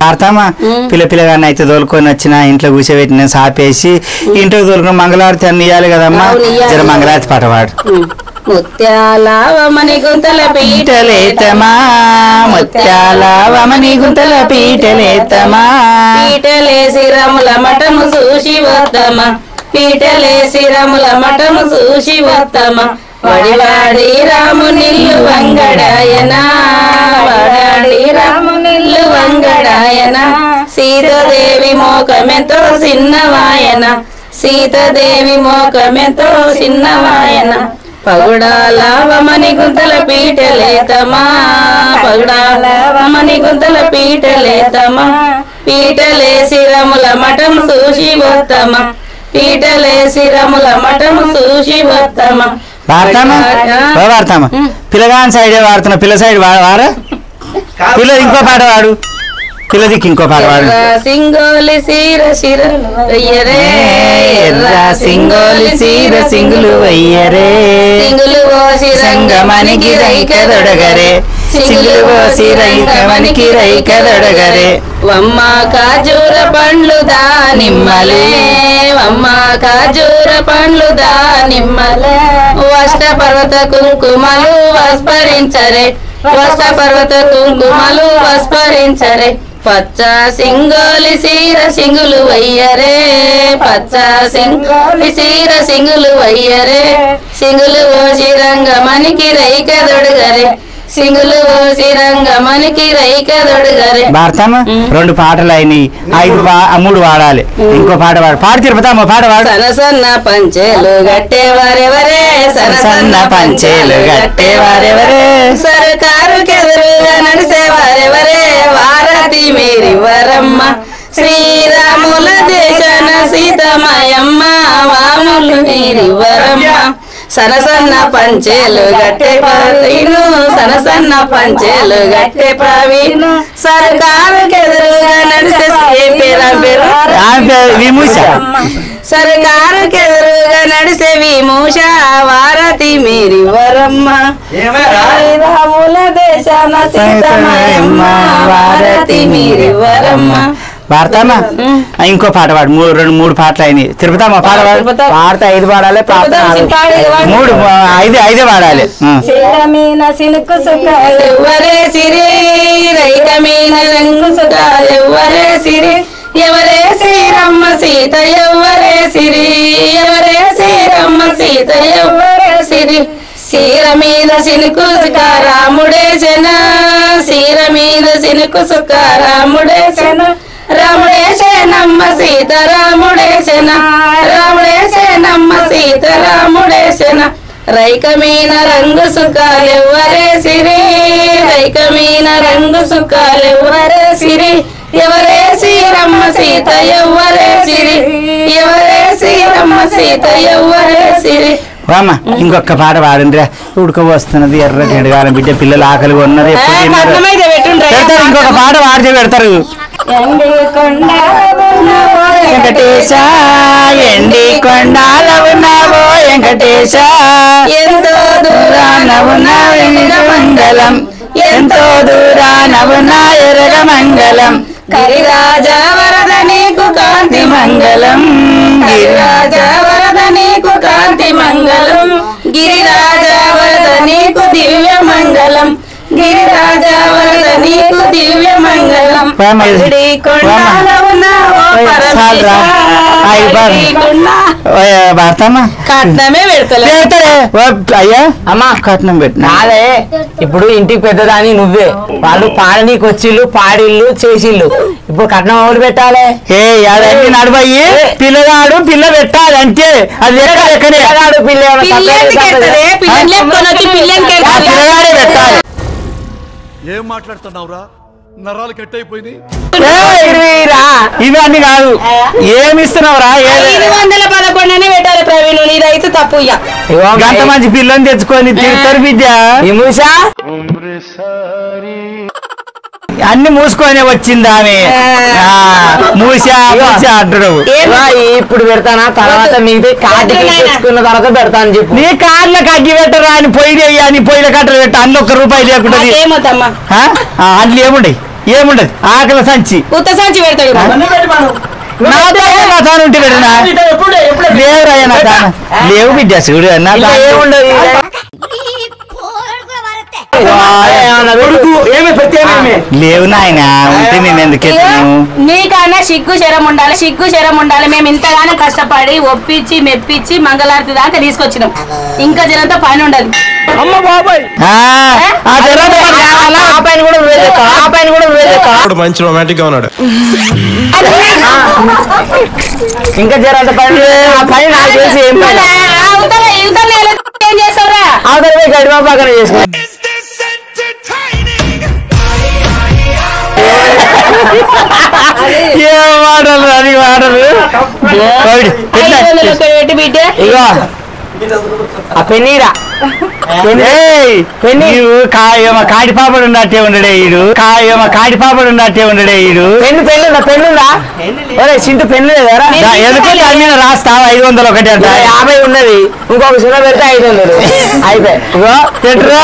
భారతమ్మ పిల్ల పిల్లగాన్ని అయితే తోలుకొని వచ్చిన ఇంట్లో కూర్చోబెట్టిన సాపేసి ఇంట్లో తోలుకొని మంగళారతి అన్ని ఇవ్వాలి కదమ్మా అవును, ఇయ్యాలి. జర మంగళారతి పాట పాడు ముత్యాల వమని గుంతల పీటలేతమా ముత్యాల వమని గుంతల పీటలేతమా పీటలేసి రముల మఠము చూసి వద్దమ పీటలేసి రముల మఠము చూసి వద్దమ వడివాడి రామునిల్లు వంగడాయన వడాడి రామునిల్లు వంగడాయన సీతాదేవి మోకమెంతో చిన్నవాయన సీతాదేవి మోకమెంతో చిన్నవాయన పగుడాల వమని గుంతల పీటలేతమా పగుడాల వమని గుంతల పీటలేతమా పీటలేసి రముల మఠం చూసి వత్తమ పీటలేసి రముల మఠం చూసి వత్తమ వాడతామా ఓ వాడతామా పిల్లగాని సైడే వాడుతున్నా పిల్ల సైడ్ వా- వారా పిల్ల ఇంకో పాట వాడు పిల్ల దిక్కు ఇంకో పాట వాడు ఎర్ర సింగోలి సీర శిర వెయ్యరే ఎర్ర సింగోలి సీర సింగులు వయ్యరే సింగులు ఓసి సంగమనికి రైక దొడగరే సింగులు పోసి రైకమనికి రైక దొడగరే వమ్మ కాజూర పండ్లు దానిమ్మలే వమ్మ కాజూర పండ్లు దానిమ్మలే వష్ట పర్వత కుంకుమలు వస్పరించరే వష్ట పర్వత కుంకుమలు వస్పరించరే పచ్చ సింగోలి సీర సింగులు వయ్యరే పచ్చ సింగోలి సీర సింగులు వయ్యరే సింగులు ఓసి రంగమనికి రైక దొడగరే సింగులు ఓసి రంగమనికి రైక దొడగరే భారతమ్మ రెండు పాటలు అయినాయి ఐదు పా- ఆ మూడు వాడాలి ఇంకో పాట వాడు పాడు తిరుపతమ్మ పాట వాడు సన సన్న పంచెలు గట్టేవారెవరే సన సన్న పంచేలు గట్టేవారెవరే సర్కారు కెదురుగా నడిసేవారెవరే వారతి మేరి వరమ్మ శ్రీరాముల దేశన సీతమయమ్మ వాములు మేరి వరమ్మ సన సన్న పంచేలు గట్టె ప్రవీణు సన సన్న పంచేలు గట్టె ప్రవీణు సర్కారు కెదురుగా నడిసే ఏం పేరు ఆ పేరు ఆమె పేరు విమూష సర్కారు కెదురుగా నడిసే విమూష వారతి మేరి వరమ్మ రాముల దేశాన సీతమయమ్మ వారతి మేరి వరమ్మ భారతమ్మ ఆ, ఇంకో పాట పాడు మూడు రెండు మూడు పాటలు అయినాయి తిరుపతమ్మ పాట పాడు తిరుపతమ్మ. పాడితే ఐదు పాడాలి పాట తిరుపతమ్మ నాలుగు. పాడు, పాడు. మూడు ఆ, ఐదు ఐదే పాడాలి ఆ. శిరమీన సినుకు సుఖాలు ఎవరే సిరి రైకమీన రంగు సుఖాలు ఎవరే సిరి ఎవరే శ్రీరమ్మ సీత ఎవరే సిరి ఎవరే శ్రీరమ్మ సీత ఎవరే సిరి సీర మీద సినుకు సుఖ రాముడే జన సీర మీద సినుకు సుఖ రాముడే జన రాముడే శనమ్మ సీత రాముడే శన రాముడే శనమ్మ సీత రాముడే శన రైకమీన రంగు సుఖాలెవ్వరే సిరి రైకమీన రంగు సుఖాలెవ్వరే సిరి ఎవరే శ్రీరమ్మ సీత ఎవ్వరే సిరి ఎవరే శ్రీరమ్మ సీత ఎవ్వరే సిరి రామ్మ ఇంకొక పాట పాడండిరా ఉడకబోస్తున్నది ఎర్ర జడగాలం బిడ్డ పిల్లలు ఆకలిగా ఉన్నారు ఎప్పుడు ఏ, తిన్నారు? పట్నమైతే పెట్టుండ్రా. పెడతారు ఇంకొక పాట పాడితే పెడతారు వెంకటేశ ఎండి కొండాల ఉన్నావో వెంకటేశ ఎంతో దూరాన ఉన్న వెనుక మంగళం ఎంతో దూరాన ఉన్న ఎరగ మంగళం గిరిరాజ వరద నీకు కాంతి మంగళం గిరిరాజ వరద నీకు కాంతి మంగళం గిరిరాజ వరద నీకు దివ్య మంగళం గిరిరాజ వరద నీకు దివ్య మంగళం రామ, పసిడి కొండాల ఉన్న ఓ ఓయ్, చాలురా. ఐదు పాడు. పరమేశ కొండ. ఓయ్, భారతమ్మ కట్నమే పెడతలే పెడతారే ఓ, అయ్యా అమ్మా కట్నం పెట్టిన కాదే ఇప్పుడు ఇంటికి పెద్దదాని నువ్వే వాళ్ళు పాడనీకి వచ్చిళ్ళు పాడిళ్ళు చేసిళ్ళు ఇప్పుడు కట్నం ఎవరు పెట్టాలి ఏ అదన్నీ నడవయ్యి పిల్లగాడు పిల్ల పెట్టాలి అంతే అది లెక్క లెక్కనే పిల్లగాడు పిల్ల ఏమైనా పిల్లలకి తక్కువ ఎత్తదే, పిల్లని లేపుకొని వచ్చి పిల్లని ఆ పిల్లగాడే పెట్టాలి ఏం మాట్లాడుతున్నావురా నరాలు కట్ అయిపోయింది ఏయ్, ఇవన్నీ కాదు ఏమి ఇస్తున్నావురా ఐదు వందల పదకొండు అని పెట్టాలి ప్రవీణ్ ఇదైతే తప్పు ఇక ఇగో గంట మంచి పిల్లని తెచ్చుకొని తిరుగుతారు బిడ్డ విమూష అన్ని మూసుకొని వచ్చింది ఆమె ఆ, మూసా మూసా అంటాడు ఇగో ఇప్పుడు పెడతానా తర్వాత మిగతా కార్డు తెచ్చుకున్న తర్వాత పెడతాను చెప్పు నీ కార్లకు అగ్గి పెట్టరా అని పొయ్యి అని పొయ్యిల కట్టలు పెట్ట అన్ని ఒక్క రూపాయి లేకుండా ఏమవుతమ్మా అందులో ఏముండయి ఏముండదు ఆకలి సంచి ఉత్త సంచి పెడతాడు నా తాను నా తాను ఉంటే పెట్టినా లేవురా నా తాను లేవు బిడ్డ చూడు నా ఇలా తాను. ఏముండదు ఏమి ప్రత్యేకమే లేవు నాయన ఉంటే నేను ఎందుకు ఎత్తును? నీకన్నా సిగ్గు శరం ఉండాలి సిగ్గు శరం ఉండాలి మేము ఇంతగానో కష్టపడి ఒప్పించి మెప్పించి మంగళారతి దాకా తీసుకొచ్చినాం ఇంకా జనంతో పని ఉండదు ఆ, ఆ తర్వాత మరి కావాలా? ఆ పైన కూడా నువ్వే చెప్తావా? ఆ పైన కూడా నువ్వే చెప్తావా? ఇప్పుడు మంచి రొమాంటిక్ గా ఉన్నాడు ఇంకా జరంత పని ఆ పని నాకు తెలిసి ఏం పని అవతల ఇవతల ఏం చేస్తావురా అవతల పోయి గడిమ పక్కన చేసుకో ఏం మాటలు అది మాటలు ఒకటి, ఐదు ఇట్లా. వందలు ఒకటి పెట్టి బిడ్డ ఇగో ఆ పెన్నీరా ఏయ్, నీవు కాయమ కాడి పాపడు ఉన్నట్టే ఉండడే ఈడు కాయమ కాడి పాపడు ఉన్నట్టే ఉండడే ఈడు పెన్ను పెన్నుందా పెన్నుందా ఒరే చింటు పెన్ను లేదారా దా, ఎందుకు దాని మీద రాస్తావు ఐదు వందలు ఒకటి అంట ఇలా యాభై ఉన్నది ఇంకొక సున్నా పెడితే ఐదు వందలు అయిపోయి ఇగో ఎట్రా?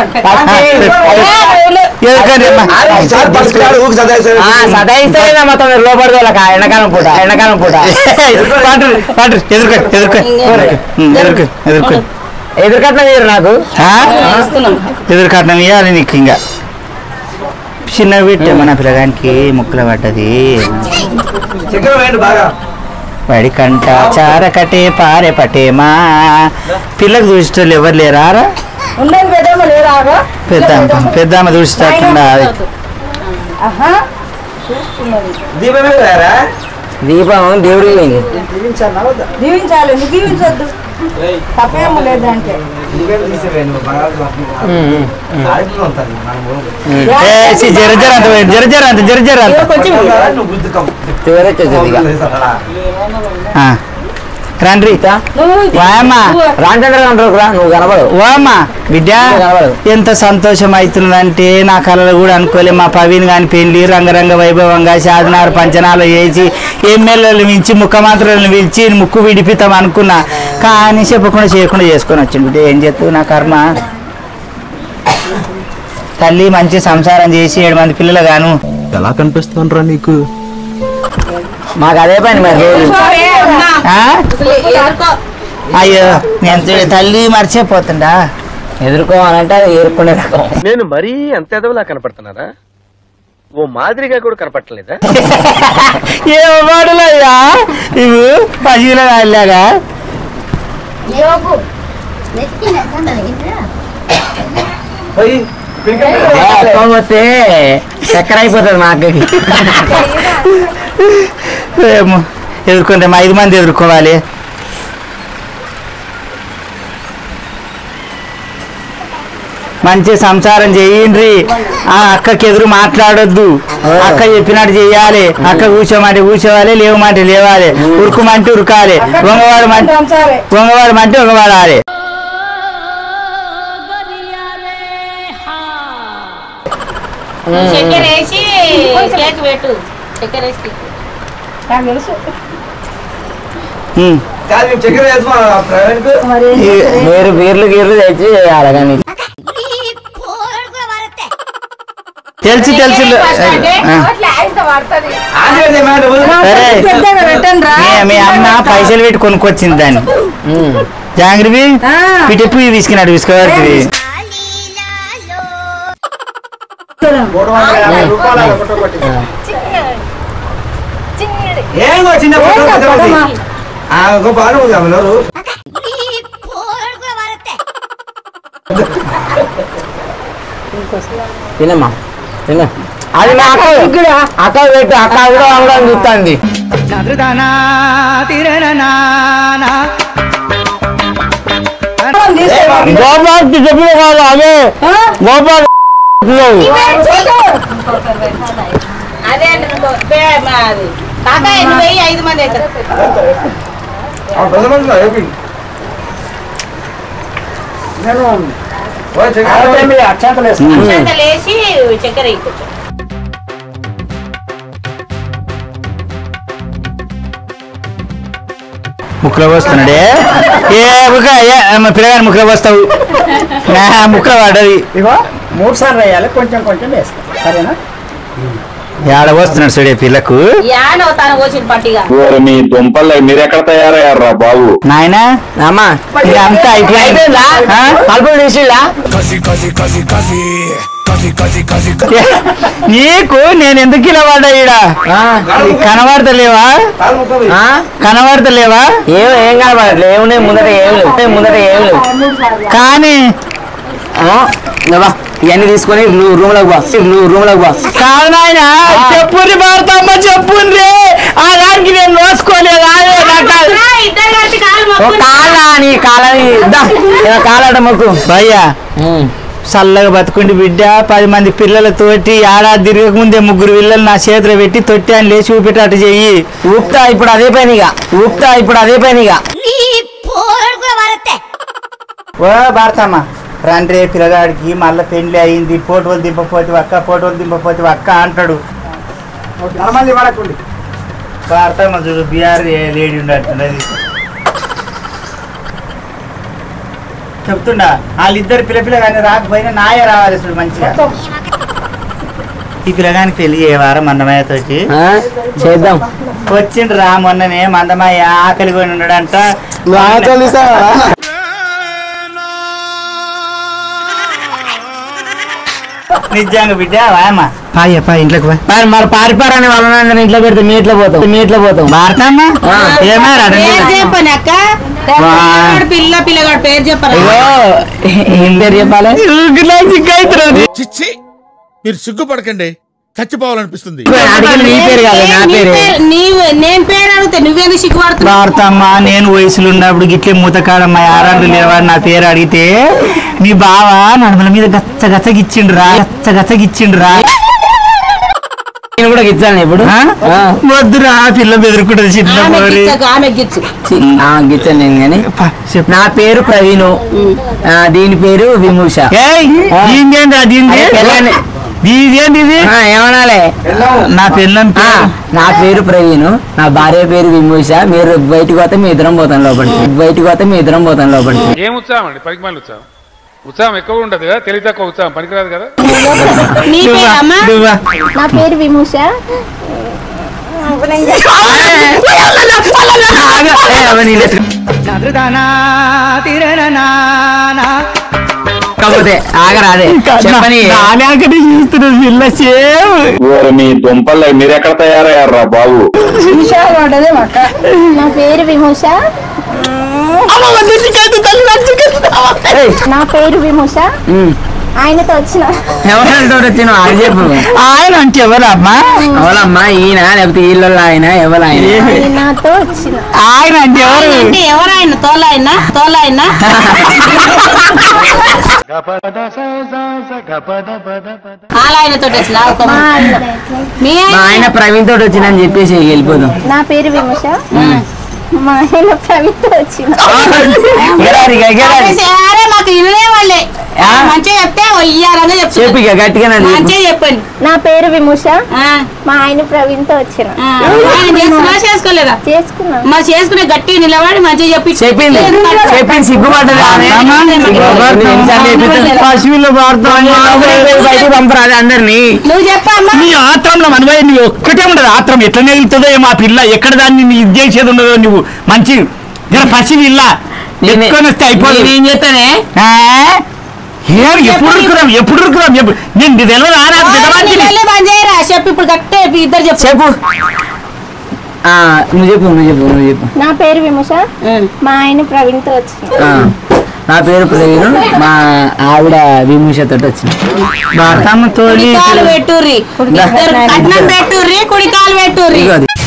ఎందుకని అమ్మా? ఆ, సదాయిస్తేనే మొత్తం మీరు లోపడుకోలేక ఎండాకాలం పూట ఎండాకాలం పూట ఏయ్, పాటు, పాటు, ఎదుర్కో ఎదుర్కో ఉమ్, ఎదుర్కో ఎదుర్కో ఎదురుకట్న మీరు నాకు ఆ? ఎదురుకట్నం ఇవ్వాలి నీకు ఇంకా చిన్న పెట్టే మన పిల్లగానికి ముక్కలు పడ్డది వాడి కంట చారకటే పారే పటేమా పిల్లకు చూసేటోళ్ళు ఎవరు లేరా పెద్దామ పెద్దామ చూసేటట్టుండా దీపం దేవుడి పోయింది దీవించాలి ఎందుకు దీవించొద్దు తప్పేమో లేదంటే ఏ, సి, జర జర అంత జర జర అంత జర జర అంత చివరొచ్చేది ఇక ఆ. రండ్రి వాయమ్మా రామచంద్ర అంటారు నువ్వు కనబడవు వామ్మా బిడ్డ కనబడదు. ఎంత సంతోషం అవుతున్నదంటే నా కళలు కూడా అనుకోలే మా పవీన్ గాని పెళ్లి రంగరంగ వైభవంగా సాధనారు పంచనాలు వేసి ఎమ్మెల్యేలు మించి ముఖ్యమంత్రులను పిలిచి ముక్కు విడిపితాం అనుకున్నా కానీ చెప్పకుండా చేయకుండా చేసుకొని వచ్చింది బిడ్డ ఏం చేస్తావు నా కర్మ తల్లి మంచి సంసారం చేసి ఏడు మంది పిల్లలు గాను ఎలా కనిపిస్తాను నీకు మాకు అదే పని మరి రోజు ఆ? అయ్యో నేను చూ- తల్లి మర్చిపోతుండా ఎదుర్కోవాలంటే అది ఏరుకునే రకం నేను మరీ అంత ఎదవలా కనపడుతున్నారా ఓ మాదిరిగా కూడా కనపడలేదా ఏ మాటలయ్యా ఇవి పసిల వెళ్ళాగా ఎక్కువ పోతే చక్కెర అయిపోతుంది మా అక్కకి ఏమో ఎదుర్కొంటే మా ఐదు మంది ఎదుర్కోవాలి మంచి సంసారం చేయండి ఆ అక్కకి ఎదురు మాట్లాడొద్దు అక్క చెప్పినట్టు చెయ్యాలి అక్క కూర్చోమంటే కూర్చోవాలి లేవమంటే లేవాలి ఉరుకుమంటే ఉరకాలి వంగవాడు మంటే వంగవాడు మంటే వంగవాడాలి చక్కెర వేసి కేక్ పెట్టు చక్కెర వేసి నాకు తెలుసు ఉమ్. ఈ- మీరు బీర్లు గీర్లు తెచ్చి చేయాలి కానీ తెలుసు తెలుసు ఆ. సరే పెద్దగా పెట్టండి రా మీ- మీ అమ్మ పైసలు పెట్టి కొనుక్కొచ్చింది దాన్ని జాంగ్రవి పిటెప్పు తీసుకున్నాడు తీసుకోవాలి తినమ్మా తిన అది మా అక్క అక్క పెట్టు అక్క కూడా అమ్మడం చూస్తుంది గోపాల్ చెప్పిన కాదు అదే గోపాల్ అదే అంటే నువ్వు బే- మా అది. కాకాయ నువ్వు వెయ్యి ఐదు మంది అవుతారు అక్షంతలు వేసి చక్కెర వేయి కొంచెం. ముక్కులో పోస్తున్నాడే ఏ ముక్క ఏ మా పిల్లగాని ముక్కులో పోస్తావు నా ముక్కులో పడ్డది ఇగో మూడు సార్లు వేయాలి కొంచెం కొంచెం వేస్తాం సరేనా ఏడ వస్తున్నాడు చూడే పిల్లకు యానో తన వచ్చిన పట్టిగా ఓరి మీ దుంపలు మీరెక్కడ తయారయ్యారా బాబు నాయనా అమ్మా ఇది అంతా అయిపోయింది అయిపోయిందా ఆ? పలుపులు తీసిల్లా నీకు నేను ఎందుకు ఇలా పడ్డా ఈడ ఆ, కనబడతలేవా ఆ? కనబడతలేవా ఏం ఏం కనబడట్లేదు ఏమున్నాయి ముందర ఏం లేవు ముందర ఏం లేవు కానీ ఆ, ఇదిగో, ఇవన్నీ తీసుకొని నువ్వు రూమ్ లోకి బా నువ్వు రూమ్ లోకి బా కాదు నాయన చెప్పుండ్రి భారతమ్మ చెప్పుండ్రి ఆ దానికి నేను నోసుకోలేదు ఆగే నాకు ఇద్దరు కలిసి కాలు ఓ మొక్కులు. కాళ్ళ నీ కాళ్ళని ఇద్దా కాలట మొక్కు భయ్యా చల్లగా బతుకుండి బిడ్డ పది మంది పిల్లలతోటి ఏడాది తిరగక ముందే ముగ్గురు పిల్లలు నా చేతిలో పెట్టి తొట్టి అని లేచి చూపెట్టి అటు చెయ్యి ఊపుతా ఇప్పుడు అదే పైన ఇక ఊపుతా ఇప్పుడు అదే పైన ఇక ఓ భారతమ్మ రండ్రే పిల్లగాడికి మళ్ళీ పెళ్లి అయింది ఫోటోలు దింపపోతే అక్క ఫోటోలు దింపపోతే అక్క అంటాడు భారతమ్మ చూడు బీఆర్ లేడీ ఉన్నట్టున్నది చెప్తుండా వాళ్ళిద్దరు పిల్ల పిల్ల కానీ రాకపోయినా నాయ రావాలి చూడు మంచిగా ఈ పిల్లగానికి పెళ్లి చేయవారా మందమయ్యతోటి ఆ, చేద్దాం వచ్చిండు రా మొన్ననే మందమయ్య ఆకలి కొని ఉన్నాడంట నిజంగా బిడ్డ వాయమ్మ పాయ పా ఇంట్లోకి పా మరి మరి పారిపారని వాళ్ళని ఇంట్లో పెడితే మీ ఇంట్లో పోతాం మీ ఇంట్లో పోతాం భారతమ్మ ఆ. ఏమారా పేరు చెప్పని అక్క వా. పిల్లగాడు పిల్ల పిల్లగాడు పేరు చెప్పరా ఇగో ఏం పేరు చెప్పాలి చిచ్చి మీరు సిగ్గుపడకండి చచ్చిపోవాలనిపిస్తుంది అడిగిన నీ పేరు కాదు నా నీ పేరు పేరు- నీవు నేను పేరు అడిగితే నువ్వేందుకు సిగ్గుపడుతున్నావు భారతమ్మ నేను వయసులో ఉన్నప్పుడు గిట్లే మూతకాడమ్మ ఆరాళ్ళు లేవాడు నా పేరు అడిగితే మీ బావ నడుమల మీద గచ్చ గచ్చగిచ్చిండ్రా గచ్చ గచ్చగిచ్చిండ్రా నేను కూడా గిచ్చాను ఇప్పుడు ఆ? ఆ. వద్దురా పిల్ల బెదురుకుంటది చిన్న ఆమె పోరి. గిచ్చకు ఆమె గిచ్చు చి, ఆ, గిచ్చాను నేను కానీ పా, చెప్పు. నా పేరు ప్రవీణు ఆ, దీని పేరు విమూష ఏయ్ ఆ. దీనిదేంద్రా దీనిది అదే పిల్లని. దీనిదేంది ఇది ఆ, ఏమనాలే నా పిల్లని ఆ, నా పేరు ప్రవీణ్ నా భార్య పేరు విమూష మీరు బయటకు పోతే మీ ఇద్దరం పోతాం లోపలికి బయటకు పోతే మీ ఇద్దరం పోతాం లోపలికి ఏం ఉత్సాహం అండి పనికిమాలిన ఉత్సాహం ఉత్సాహం ఎక్కువ ఉండదు కదా తెలివి తక్కువ ఉత్సాహం పనికిరాదు కదా నీ పేరు అమ్మా నువ్వా నా పేరు విమూష ఆగు, ఏ, అవన్నీ లేదు. కాకపోతే ఆగరాదే చెప్పని నానాకటి చూస్తున్నది పిల్ల సేమ్ ఓరి మీ దుంపలు మీరెక్కడ తయారయ్యారా బాబు విషయాలు పడ్డదే అక్క నా పేరు విమూష ఏయ్, నా పేరు విమూష ఉమ్, ఆయనతో వచ్చిన ఎవరితో వచ్చిన అది చెప్పు ఆయన అంటే ఎవరమ్మా ఎవరమ్మా ఈయన లేకపోతే వీళ్ళ ఆయన ఎవరు ఆయన ఆయన నాతో వచ్చిన ఆయన అంటే ఎవరు అంటే ఎవరాయన తోలాయన తోలాయన ఆలాయనతో వచ్చిన మా ఆయన మీ మా ఆయన ఆయన ప్రవీణ్ తోటి వచ్చిందని చెప్పేసి వెళ్ళిపోదాం నా పేరు విమూష మా ఆయన ప్రవీణ్తో వచ్చిన గెలారి, ఇక గెలారి. అరే మాకు ఇల్లే వాళ్ళే ఆ? మంచిగా చెప్తే ఇయ్యారని చెప్పు చెప్తాను ఇక గట్టిగా నన్ను చెప్పు. మంచిగా చెప్పండి నా పేరు విమూష ఆ, మా ఆయన ప్రవీణ్తో వచ్చిన ఆ. ఆయన చేసుకున్నా చేసుకోలేదా చేసుకున్నాం మరి చేసుకునే గట్టిగా నిలబడి మంచిగా చెప్పి చెప్పింది చెప్పింది సిగ్గుపడ్డది ఆమె. భారతమ్మ, ఎన్నిసార్లు చెప్పింది? పశువుల భారతం బయటికి పంపరాదు అందరినీ నువ్వు చెప్పమ్మా నీ ఆత్రంలో మనవే నీ ఒక్కటే ఉండదు ఆత్రం ఎట్లా నెగులుతుందో ఏమో ఆ పిల్ల ఎక్కడ దాన్ని నీ ఇది చేసేది ఉండదో నువ్వు మంచి జర పసివి ఇల్లా నేనే- ఎత్తుకొని వస్తే అయిపోదు నేనేం చేస్తానే ఆ? ఏం ఎప్పుడు ఉరుకుదాం ఎప్పుడు ఉరుకుదాం ఎప్పుడు నేను ఇది తెలియదు ఆరా నీ వెళ్ళి బంద్ చేయరా చెప్పు ఇప్పుడు గట్టే ఇద్దరు చెప్పు చెప్పు ఆ, నువ్వు చెప్పు నువ్వు చెప్పు నువ్వు చెప్పు నా పేరు విమూష మా ఆయన ప్రవీణ్తో వచ్చిన ఆ, నా పేరు ప్రవీణ్ మా ఆవిడ విమూష తోటి వచ్చింది భారతమ్మతో కుడి కాలు పెట్టుర్రి ఇద్దరు కట్నం పెట్టుర్రి కుడి కాలు పెట్టుర్రి ఇదిగో అది.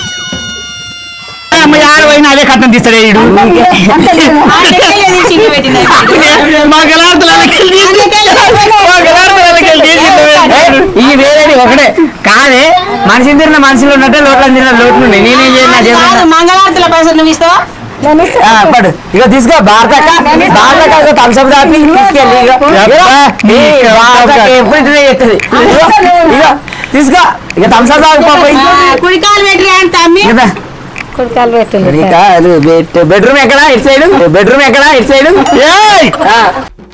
ఆరు పోయినా అదే కట్నం తీస్తాడే ఈడు ఆ లెక్కలే తీసి ఇంక పెట్టింది. మా గలార్తలకి మా గలార్తలకి ఈ వేరేది ఒకటే కాదే మనిషిని తిరిగిన మనిషిలో ఉన్నట్టే లోట్లని తిరిగిన లోట్లు ఉన్నాయి నేనేం చేయను నా కాదు, జీవితంలో మంగళారతుల పైసలు నువ్వు ఇస్తావా ఆ, పడు ఇక తీసుకో భారతక్క భారతక్క థమ్స్అప్ దాపి తీసుకెళ్ళి ఇగో. ఇగో, ఈ భారతక్క ఎప్పుడు ఇట్లనే చేస్తుంది ఇగో, ఇగో తీసుకో ఇక థమ్స్అప్ దాపి పోయి ఆ, కుడి కాలు పెట్టుర్రి అంటే తమ్మి ఇక కుడికాలు పెట్టండి బెడ్రూమ్ ఎక్కడ ఇటు సైడ్ బెడ్రూమ్ ఎక్కడ ఇటు సైడ్ ఏయ్!